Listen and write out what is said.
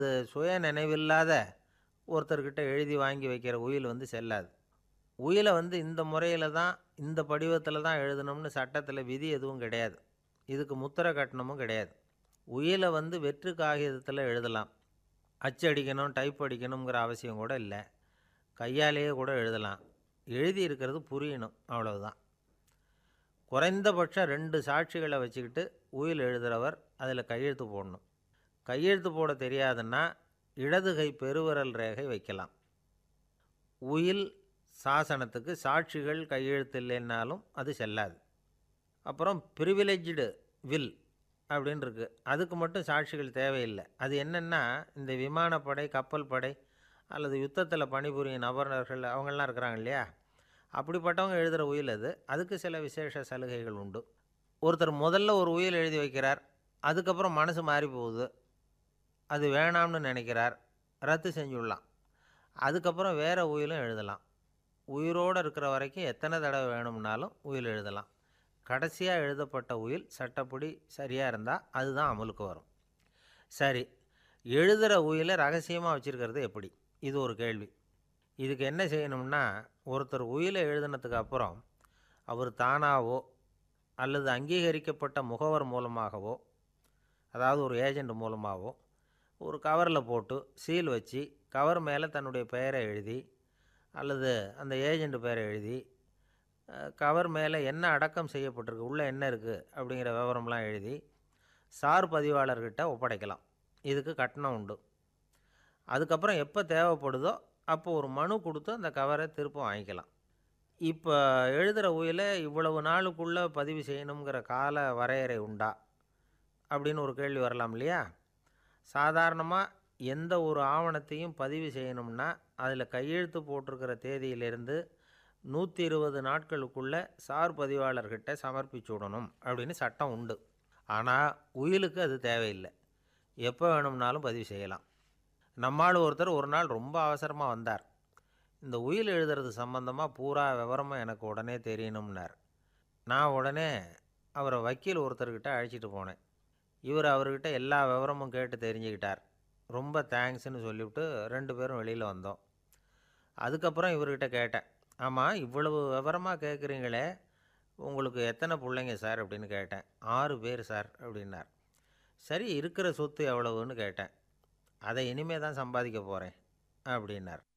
இது சுய நினைவில்லாத ஒருத்தர்கிட்ட எழுதி வாங்கி வைக்கிற உயில் வந்து செல்லாது உயிலை வந்து இந்த முறையில் தான் இந்த படிவத்தில் தான் எழுதணும்னு சட்டத்தில் விதி எதுவும் கிடையாது இதுக்கு முத்திரை கட்டணமும் கிடையாது உயிலை வந்து வெற்று காகிதத்தில் எழுதலாம் அச்சடிக்கணும் டைப் அடிக்கணுங்கிற அவசியம் கூட இல்லை கையாலேயே கூட எழுதலாம் எழுதி இருக்கிறது புரியணும் அவ்வளவுதான் குறைந்தபட்சம் ரெண்டு சாட்சிகளை வச்சுக்கிட்டு உயில் எழுதுகிறவர் அதில் கையெழுத்து போடணும் கையெழுத்து போட தெரியாதுன்னா இடது கை பெருவிரல் ரேகை வைக்கலாம் உயில் சாசனத்துக்கு சாட்சிகள் கையெழுத்து இல்லைன்னாலும் அது செல்லாது அப்புறம் ப்ரிவிலேஜ்டு வில் அப்படின்னு இருக்கு அதுக்கு மட்டும் சாட்சிகள் தேவையில்லை அது என்னென்னா இந்த விமானப்படை கப்பல் படை அல்லது யுத்தத்தில் பணிபுரியும் நபர்கள் அவங்கெல்லாம் இருக்கிறாங்க இல்லையா அப்படிப்பட்டவங்க எழுதுகிற உயில் அது அதுக்கு சில விசேஷ சலுகைகள் உண்டு ஒருத்தர் முதல்ல ஒரு உயில் எழுதி வைக்கிறார் அதுக்கப்புறம் மனசு மாறி போகுது அது வேணாம்னு நினைக்கிறார் ரத்து செஞ்சுடலாம் அதுக்கப்புறம் வேறு உயிலும் எழுதலாம் உயிரோடு இருக்கிற வரைக்கும் எத்தனை தடவை வேணும்னாலும் உயில் எழுதலாம் கடைசியாக எழுதப்பட்ட உயில் சட்டப்படி சரியாக இருந்தால் அதுதான் அமலுக்கு வரும் சரி எழுதுகிற உயிலை ரகசியமாக வச்சுருக்கிறது எப்படி இது ஒரு கேள்வி இதுக்கு என்ன செய்யணும்னா ஒருத்தர் உயிலை எழுதினதுக்கு அப்புறம் அவர் தானாவோ அல்லது அங்கீகரிக்கப்பட்ட முகவர் மூலமாகவோ அதாவது ஒரு ஏஜெண்ட் மூலமாகவோ ஒரு கவரில் போட்டு சீல் வச்சு கவர் மேலே தன்னுடைய பெயரை எழுதி அல்லது அந்த ஏஜெண்ட் பெயரை எழுதி அஹ், கவர் மேலே என்ன அடக்கம் செய்யப்பட்டிருக்கு உள்ளே என்ன இருக்குது அப்படிங்கிற விவரம்லாம் எழுதி சார் பதிவாளர்கிட்ட ஒப்படைக்கலாம் இதுக்கு கட்டணம் உண்டு அதுக்கப்புறம் எப்போ தேவைப்படுதோ அப்போ ஒரு மனு கொடுத்து அந்த கவரை திரும்ப வாங்கிக்கலாம் இப்போ எழுதுகிற உயிலை இவ்வளவு நாளுக்குள்ளே பதிவு செய்யணுங்கிற கால வரையறை உண்டா அப்படின்னு ஒரு கேள்வி வரலாம் இல்லையா சாதாரணமாக எந்த ஒரு ஆவணத்தையும் பதிவு செய்யணும்னா அதில் கையெழுத்து போட்டிருக்கிற தேதியிலிருந்து நூற்றி இருபது நாட்களுக்குள்ளே சார் பதிவாளர்கிட்ட சமர்ப்பிச்சு விடணும் அப்படின்னு சட்டம் உண்டு ஆனால் உயிலுக்கு அது தேவையில்லை எப்போ வேணும்னாலும் பதிவு செய்யலாம் நம்மால் ஒருத்தர் ஒரு நாள் ரொம்ப அவசரமாக வந்தார் இந்த உயில் எழுதுறது சம்பந்தமாக பூரா விவரமாக எனக்கு உடனே தெரியணும்னார் நான் உடனே அவரை வக்கீல் ஒருத்தர்கிட்ட அழைச்சிட்டு போனேன் இவர் அவர்கிட்ட எல்லா விவரமும் கேட்டு தெரிஞ்சுக்கிட்டார் ரொம்ப தேங்க்ஸ்னு சொல்லிவிட்டு ரெண்டு பேரும் வெளியில் வந்தோம் அதுக்கப்புறம் இவர்கிட்ட கேட்டேன் ஆமாம் இவ்வளவு விவரமாக கேட்குறீங்களே உங்களுக்கு எத்தனை பிள்ளைங்க சார் அப்படின்னு கேட்டேன் ஆறு பேர் சார் அப்படின்னார் சரி இருக்கிற சொத்து எவ்வளவுன்னு கேட்டேன் அதை இனிமே தான் சம்பாதிக்க போகிறேன் அப்படின்னார்